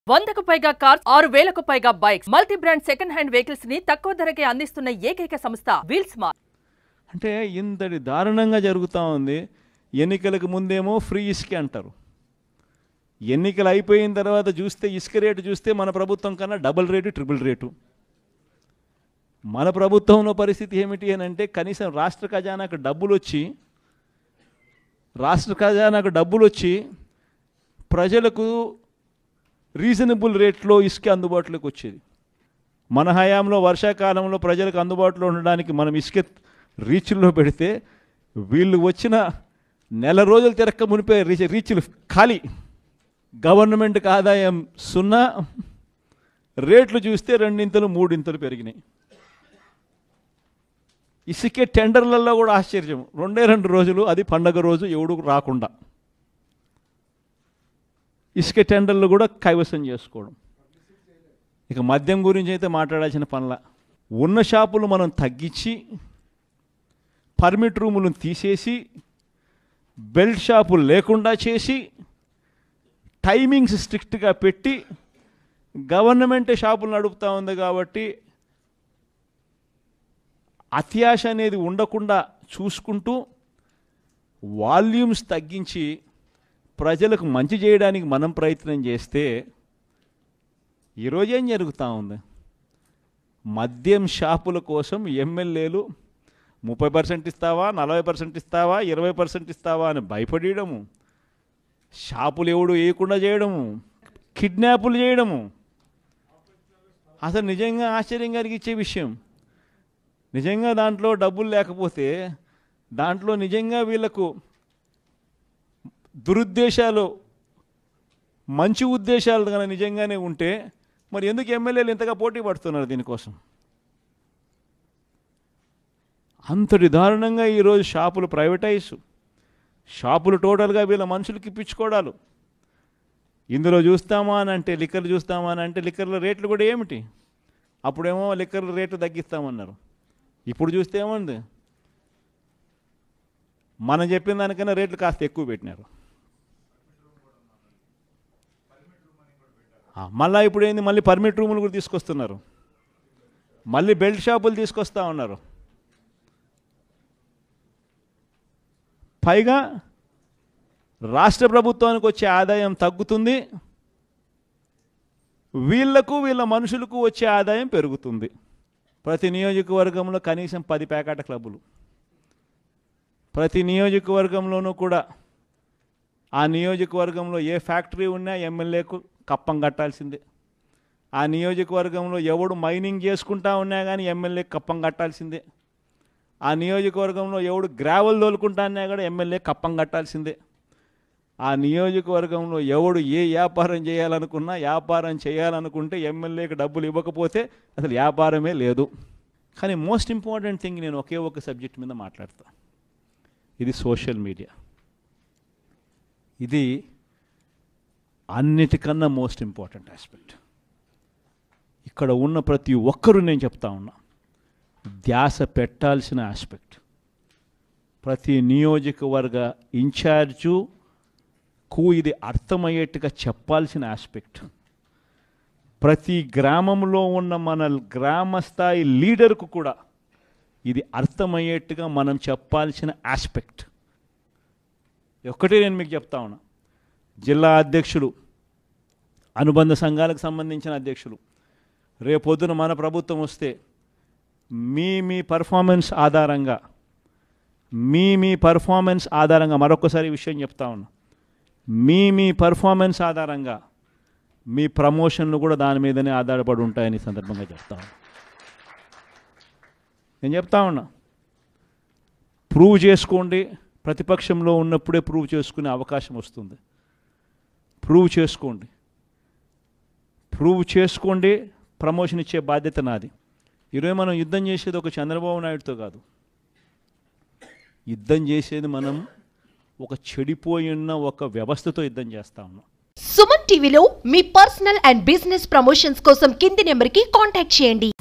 వందకు పైగా కార్స్ ఆరు వేలకు పైగా bikes multi brand second hand vehicles ని తక్కువ ధరకే అందిస్తున్న ఏకైక సంస్థ వీల్స్ మార్ట్ అంటే ఇంతటి దారుణంగా జరుగుతూ ఉంది ఎన్నికలకు ముందేమో ఫ్రీ ఇసుక అంటారు ఎన్నికలు అయిపోయిన తర్వాత చూస్తే ఇసుక రేటు చూస్తే మన ప్రభుత్వం కన్నా డబుల్ రేటు ట్రిపుల్ రేటు మన ప్రభుత్వంలో పరిస్థితి ఏమిటి అని అంటే కనీసం రాష్ట్ర ఖజానాకు డబ్బులు వచ్చి రాష్ట్ర ఖజానాకు డబ్బులు వచ్చి ప్రజలకు రీజనబుల్ రేట్లో ఇసుక అందుబాటులోకి వచ్చేది మన హయాంలో వర్షాకాలంలో ప్రజలకు అందుబాటులో ఉండడానికి మనం ఇసుక రీచ్ల్లో పెడితే వీళ్ళు వచ్చిన నెల రోజులు తిరక్క మునిపే రీచ్ రీచ్లు ఖాళీ గవర్నమెంట్కి ఆదాయం సున్నా రేట్లు చూస్తే రెండింతలు మూడింతలు పెరిగినాయి ఇసుకే టెండర్లలో కూడా ఆశ్చర్యం రెండే రెండు రోజులు అది పండగ రోజు ఎవడు రాకుండా ఇసుక టెండర్లు కూడా కైవసం చేసుకోవడం ఇక మద్యం గురించి అయితే మాట్లాడాల్సిన పనుల ఉన్న షాపులు మనం తగ్గించి పర్మిట్ రూములను తీసేసి బెల్ట్ షాపులు లేకుండా చేసి టైమింగ్స్ స్ట్రిక్ట్గా పెట్టి గవర్నమెంటే షాపులు నడుపుతూ ఉంది కాబట్టి అత్యాశ అనేది ఉండకుండా చూసుకుంటూ వాల్యూమ్స్ తగ్గించి ప్రజలకు మంచి చేయడానికి మనం ప్రయత్నం చేస్తే ఈరోజు ఏం జరుగుతూ ఉంది మద్యం షాపుల కోసం ఎమ్మెల్యేలు ముప్పై పర్సెంట్ ఇస్తావా నలభై పర్సెంట్ ఇస్తావా ఇరవై పర్సెంట్ ఇస్తావా అని భయపడేయడము షాపులు ఎవడు వేయకుండా చేయడము కిడ్నాపులు చేయడము అసలు నిజంగా ఆశ్చర్యం కలిగించే విషయం నిజంగా దాంట్లో డబ్బులు లేకపోతే దాంట్లో నిజంగా వీళ్ళకు దురుద్దేశాలు మంచి ఉద్దేశాలు కనుక నిజంగానే ఉంటే మరి ఎందుకు ఎమ్మెల్యేలు ఇంతగా పోటీ పడుతున్నారు దీనికోసం అంతటి దారుణంగా ఈరోజు షాపులు ప్రైవేటైజ్ షాపులు టోటల్గా వీళ్ళ మనుషులకి ఇప్పించుకోవడాలు ఇందులో చూస్తామా అని అంటే లిక్కర్లు చూస్తామా అని అంటే లిక్కర్ల రేట్లు కూడా ఏమిటి అప్పుడేమో లిక్కర్ల రేట్లు తగ్గిస్తామన్నారు ఇప్పుడు చూస్తే ఏముంది మనం చెప్పిన దానికన్నా రేట్లు కాస్త ఎక్కువ పెట్టినారు ఆ, మళ్ళా ఇప్పుడు ఏంది మళ్ళీ పర్మిట్ రూములు కూడా తీసుకొస్తున్నారు మళ్ళీ బెల్ట్ షాపులు తీసుకొస్తా ఉన్నారు పైగా రాష్ట్ర ప్రభుత్వానికి వచ్చే ఆదాయం తగ్గుతుంది వీళ్లకు వీళ్ళ మనుషులకు వచ్చే ఆదాయం పెరుగుతుంది ప్రతి నియోజకవర్గంలో కనీసం పది ప్యాకెట్ క్లబ్బులు ప్రతి నియోజకవర్గంలోనూ కూడా ఆ నియోజకవర్గంలో ఏ ఫ్యాక్టరీ ఉన్నా ఎమ్మెల్యేకు కప్పం కట్టాల్సిందే ఆ నియోజకవర్గంలో ఎవడు మైనింగ్ చేసుకుంటా ఉన్నా కానీ ఎమ్మెల్యే కప్పం కట్టాల్సిందే ఆ నియోజకవర్గంలో ఎవడు గ్రావెల్ తోలుకుంటా అన్నా కూడా ఎమ్మెల్యే కప్పం కట్టాల్సిందే ఆ నియోజకవర్గంలో ఎవడు ఏ వ్యాపారం చేయాలనుకున్నా వ్యాపారం చేయాలనుకుంటే ఎమ్మెల్యేకి డబ్బులు ఇవ్వకపోతే అసలు వ్యాపారమే లేదు కానీ మోస్ట్ ఇంపార్టెంట్ థింగ్ నేను ఒకే ఒక సబ్జెక్ట్ మీద మాట్లాడతా ఇది సోషల్ మీడియా ఇది అన్నిటికన్నా మోస్ట్ ఇంపార్టెంట్ ఆస్పెక్ట్ ఇక్కడ ఉన్న ప్రతి ఒక్కరూ నేను చెప్తా ఉన్నా ధ్యాస పెట్టాల్సిన ఆస్పెక్ట్ ప్రతి నియోజకవర్గ ఇన్ఛార్జు కు ఇది అర్థమయ్యేట్టుగా చెప్పాల్సిన ఆస్పెక్ట్ ప్రతి గ్రామంలో ఉన్న మన గ్రామ స్థాయి లీడర్కు కూడా ఇది అర్థమయ్యేట్టుగా మనం చెప్పాల్సిన ఆస్పెక్ట్ ఒక్కటే నేను మీకు చెప్తా ఉన్నా జిల్లా అధ్యక్షులు అనుబంధ సంఘాలకు సంబంధించిన అధ్యక్షులు రేపొద్దున మన ప్రభుత్వం వస్తే మీ మీ పర్ఫార్మెన్స్ ఆధారంగా మీ మీ పర్ఫార్మెన్స్ ఆధారంగా మరొకసారి ఈ విషయం చెప్తా ఉన్నా మీ మీ పర్ఫార్మెన్స్ ఆధారంగా మీ ప్రమోషన్లు కూడా దాని మీదనే ఆధారపడి ఉంటాయని ఈ సందర్భంగా చెప్తా ఉన్నా నేను చెప్తా ఉన్నా ప్రూవ్ చేసుకోండి ప్రతిపక్షంలో ఉన్నప్పుడే ప్రూవ్ చేసుకునే అవకాశం వస్తుంది ప్రూవ్ చేసుకోండి ప్రూవ్ చేసుకోండి ప్రమోషన్ ఇచ్చే బాధ్యత నాది ఈరోజు మనం యుద్ధం చేసేది ఒక చంద్రబాబు నాయుడుతో కాదు యుద్ధం చేసేది మనం ఒక చెడిపోయి ఉన్న ఒక వ్యవస్థతో యుద్ధం చేస్తా ఉన్నాం సుమన్ టీవీలో మీ పర్సనల్ అండ్ బిజినెస్ ప్రమోషన్స్ కోసం కింది నెంబర్కి కాంటాక్ట్ చేయండి